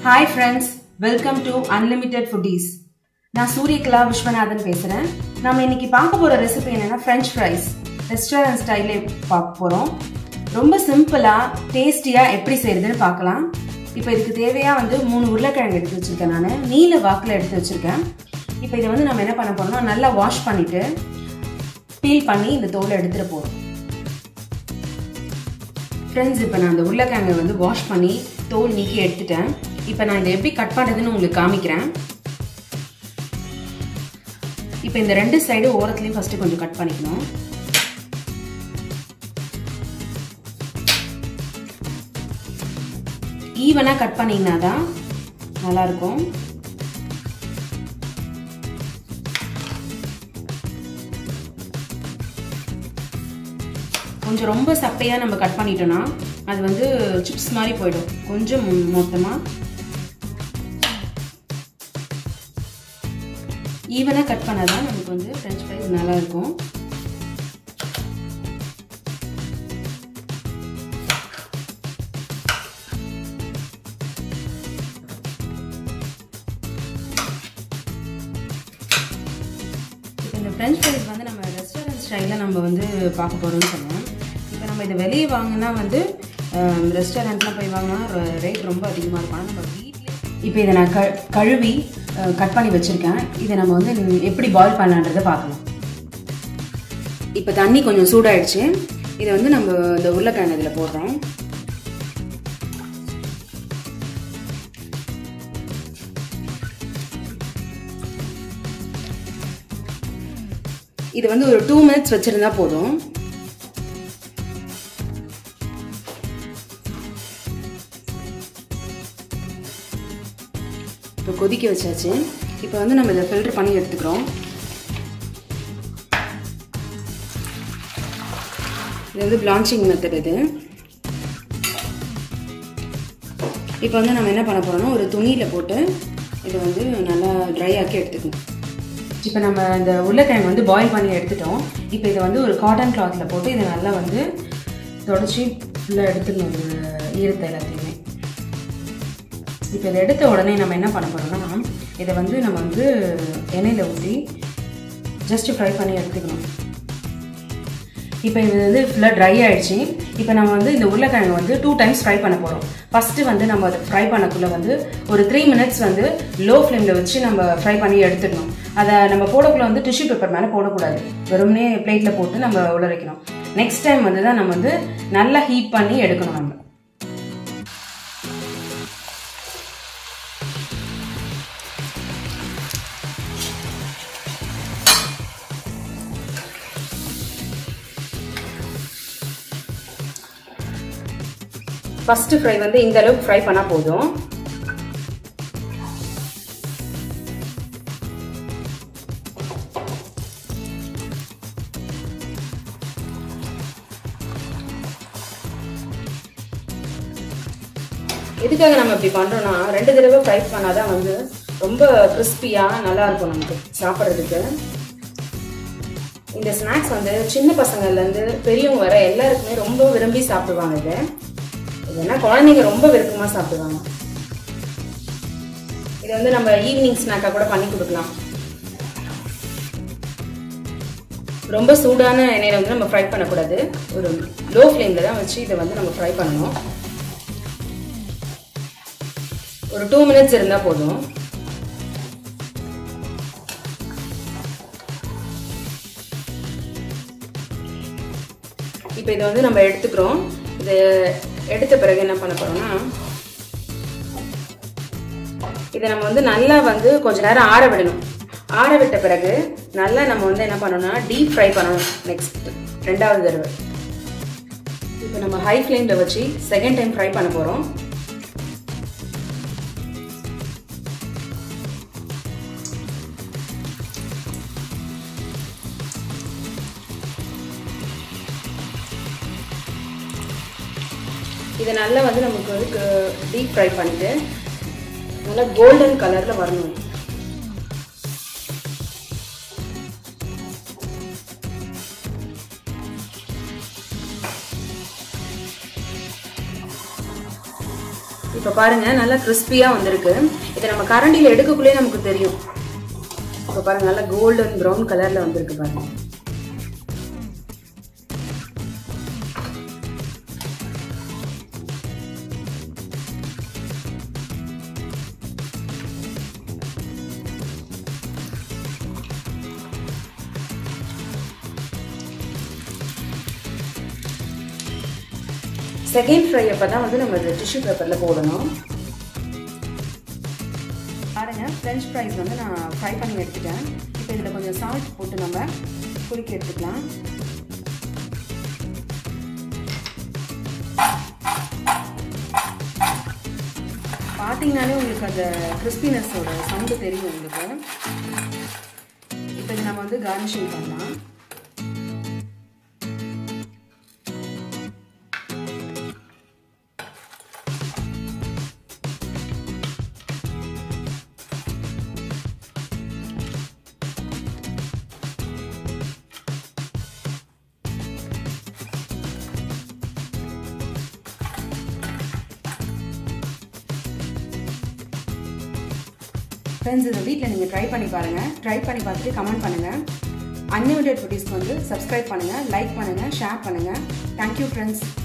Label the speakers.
Speaker 1: hi friends welcome to unlimited foodies நான் சூரியகலா விஸ்வநாதன் பேசுகிறேன் நம்ம இன்னைக்கு பார்க்க போகிற ரெசிபி என்னென்னா ஃப்ரெஞ்ச் ஃப்ரைஸ் ரெஸ்டாரண்ட் ஸ்டைலே பார்க்க போகிறோம் ரொம்ப சிம்பிளாக டேஸ்டியாக எப்படி செய்யறதுன்னு பார்க்கலாம் இப்போ இதுக்கு தேவையாக வந்து மூணு உருளைக்கிழங்கு எடுத்து வச்சுருக்கேன் நான் நீல வாக்கில் எடுத்து வச்சுருக்கேன் இப்போ இதை வந்து நம்ம என்ன பண்ண போகிறோம்னா நல்லா வாஷ் பண்ணிவிட்டு பீல் பண்ணி இந்த தோலை எடுத்துகிட்டு போகிறோம் ஃப்ரெண்ட்ஸ் இப்போ நான் அந்த உருளைக்கிழங்கை வந்து வாஷ் பண்ணி தோல் நீக்கி எடுத்துட்டேன் இப்போ நான் இதை எப்படி கட் பண்ணுறதுன்னு உங்களுக்கு காமிக்கிறேன் இப்போ இந்த ரெண்டு சைடு ஓரத்துலேயும் ஃபஸ்ட்டு கொஞ்சம் கட் பண்ணிக்கணும் ஈவனாக கட் பண்ணிங்கன்னா தான் நல்லாயிருக்கும் கொஞ்சம் ரொம்ப சப்பையாக நம்ம கட் பண்ணிட்டோம்னா அது வந்து சிப்ஸ் மாதிரி போயிடும் கொஞ்சம் மொத்தமாக ஈவனாக கட் பண்ணால் தான் நமக்கு வந்து ஃப்ரெஞ்ச் ஃப்ரைஸ் நல்லா இருக்கும் இப்போ இந்த ஃப்ரெஞ்ச் ஃப்ரைஸ் வந்து நம்ம ரெஸ்டாரண்ட் ஸ்டைலில் நம்ம வந்து பார்க்க போகிறோம்னு சொன்னோம் இப்போ நம்ம இதை வெளியே வாங்கினா வந்து ரெஸ்டாரண்ட்லாம் போய் வாங்கினா ரேட் ரொம்ப அதிகமாக இருக்கும் ஆனால் நம்ம வீட்டில் இப்போ இதை நான் க கழுவி கட் பண்ணி வச்சுருக்கேன் இதை நம்ம வந்து எப்படி பாயில் பண்ணலான்றதை பார்க்கலாம் இப்போ தண்ணி கொஞ்சம் சூடாயிடுச்சு இதை வந்து நம்ம இந்த உருளைக்கிழங்கு இதில் போடுறோம் இது வந்து ஒரு டூ மினிட்ஸ் வச்சுருந்தா போதும் இப்போ கொதிக்க வச்சாச்சு இப்போ வந்து நம்ம இதை ஃபில்டர் பண்ணி எடுத்துக்கிறோம் இது வந்து பிளான்ச்சிங் மெத்தட் இது இப்போ வந்து நம்ம என்ன பண்ண போகிறோம்னா ஒரு துணியில் போட்டு இதை வந்து நல்லா ட்ரை ஆக்கி எடுத்துக்கணும் இப்போ நம்ம இந்த உருளைக்கிழங்கு வந்து பாயில் பண்ணி எடுத்துட்டோம் இப்போ இதை வந்து ஒரு காட்டன் கிளாத்தில் போட்டு இதை நல்லா வந்து தொடச்சி ஃபுல்லாக எடுத்துக்கணும் இந்த ஈரத்தை எல்லாத்தையுமே இப்போ இதை எடுத்த உடனே நம்ம என்ன பண்ண போகிறோம்னா இதை வந்து நம்ம வந்து எண்ணெயில் ஊற்றி ஜஸ்ட்டு ஃப்ரை பண்ணி எடுத்துக்கணும் இப்போ இது வந்து ஃபுல்லாக ட்ரை ஆகிடுச்சு இப்போ நம்ம வந்து இந்த உருளைக்கிழங்கு வந்து டூ டைம்ஸ் ஃப்ரை பண்ண போகிறோம் ஃபஸ்ட்டு வந்து நம்ம அதை ஃப்ரை பண்ணக்குள்ளே வந்து ஒரு த்ரீ மினிட்ஸ் வந்து லோ ஃப்ளேமில் வச்சு நம்ம ஃப்ரை பண்ணி எடுத்துடணும் அதை நம்ம போடக்குள்ள வந்து டிஷ்யூ பேப்பர் மேலே போடக்கூடாது வெறுமனே பிளேட்டில் போட்டு நம்ம உள்ள வைக்கணும் நெக்ஸ்ட் டைம் வந்து தான் நம்ம வந்து நல்லா ஹீட் பண்ணி எடுக்கணும் நம்ம ஃபஸ்ட்டு ஃப்ரை வந்து இந்த அளவுக்கு ஃப்ரை பண்ணால் போதும் எதுக்காக நம்ம இப்படி பண்ணுறோன்னா ரெண்டு தடவை ஃப்ரை பண்ணால் தான் வந்து ரொம்ப கிறிஸ்பியாக நல்லா இருக்கும் நமக்கு சாப்பிட்றதுக்கு இந்த ஸ்நாக்ஸ் வந்து சின்ன பசங்கள்லேருந்து பெரியவங்க வர எல்லாருக்குமே ரொம்ப விரும்பி சாப்பிடுவாங்க இதை இதெல்லாம் குழந்தைங்க ரொம்ப விருப்பமாக சாப்பிடுவாங்க இதை வந்து நம்ம ஈவினிங் ஸ்நாக்காக கூட பண்ணி கொடுக்கலாம் ரொம்ப சூடான எண்ணெயில் வந்து நம்ம ஃப்ரை பண்ணக்கூடாது ஒரு லோ ஃப்ளேமில் தான் வச்சு இதை வந்து நம்ம ஃப்ரை பண்ணணும் ஒரு டூ மினிட்ஸ் இருந்தால் போதும் இப்போ இதை வந்து நம்ம எடுத்துக்கிறோம் இது எடுத்த பிறகு என்ன பண்ண போறோம்னா இதை நம்ம வந்து நல்லா வந்து கொஞ்ச நேரம் ஆற விடணும் ஆற விட்ட பிறகு நல்லா நம்ம வந்து என்ன பண்ணணும்னா டீப் ஃப்ரை பண்ணணும் நெக்ஸ்ட் ரெண்டாவது தடவை இப்போ நம்ம ஹை ஃப்ளேமில் வச்சு செகண்ட் டைம் ஃப்ரை பண்ண போகிறோம் இதை நல்லா வந்து நமக்கு வந்து டீப் ஃப்ரை பண்ணிட்டு நல்லா கோல்டன் கலரில் வரணும் இப்போ பாருங்க நல்லா கிறிஸ்பியாக வந்திருக்கு இதை நம்ம கரண்டியில் எடுக்கக்குள்ளே நமக்கு தெரியும் இப்போ பாருங்க நல்லா கோல்டன் ப்ரௌன் கலரில் வந்திருக்கு பாருங்க செகண்ட் ஃப்ரை அப்போ தான் வந்து நம்ம டிஷ்யூ பேப்பரில் போடணும் பாருங்க ஃப்ரெஞ்ச் ஃப்ரைஸ் வந்து நான் ஃப்ரை பண்ணி எடுத்துட்டேன் இப்போ இதில் கொஞ்சம் சால்ட் போட்டு நம்ம குலுக்கி எடுத்துக்கலாம் பார்த்தீங்கனாலே உங்களுக்கு அந்த கிறிஸ்பினஸோட சவுண்டு தெரியும் உங்களுக்கு இப்போ இது நம்ம வந்து கார்னிஷிங் பண்ணலாம் ஃப்ரெண்ட்ஸ் இதை வீட்டில் நீங்கள் ட்ரை பண்ணி பாருங்கள் ட்ரை பண்ணி பார்த்துட்டு கமெண்ட் பண்ணுங்கள் அன்லிமிட்டட் ஃபுட்டிஸ்க்கு வந்து சப்ஸ்கிரைப் பண்ணுங்கள் லைக் பண்ணுங்கள் ஷேர் பண்ணுங்கள் தேங்க்யூ ஃப்ரெண்ட்ஸ்